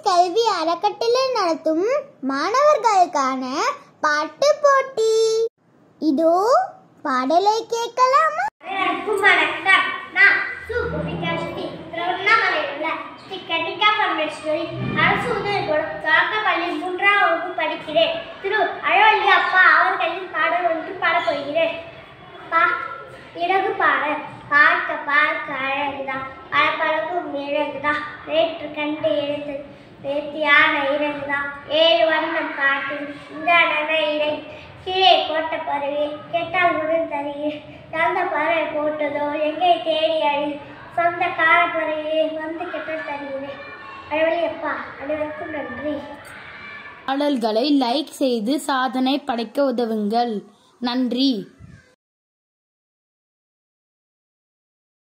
கல்வி அறக்கட்டளை நடத்தும் மாணவர்களுக்கான பாட்டு போட்டி இதோ பாடலை கேட்கலாமா அனைவருக்கும் வணக்கம் நான் சு கோபிகாஸ்ரீ திருவண்ணாமலையில் உள்ள ஸ்ரீ கன்னிகா பரமேஸ்வரி அரசு உதவி கொடும் தொடக்கப்பள்ளி மூன்றாம் வகுப்பு படிக்கிறேன் திரு அழவள்ளி அப்பா அவர்களின் பாடல் ஒன்று பாடப்போகிறேன் பா இறகு பாட பார்க்க பார்க்க அழகுதான் பளபளக்கும் இழகுதான் நேற்று கண்டு எழுந்து நேர்த்தியான இறகுதான் ஏழு வண்ணம் காட்டு இந்த நன இறை கீழே போட்ட பறவை கேட்டால் உடன் தருகிறேன் நல்ல பறவை போட்டதோ எங்கே தேடி அழி சொந்த கார பறவையை வந்து கெட்ட தருகிறேன் அழவழி அப்பா அனைவருக்கும் நன்றி பாடல்களை லைக் செய்து சாதனை படைக்க உதவுங்கள் நன்றி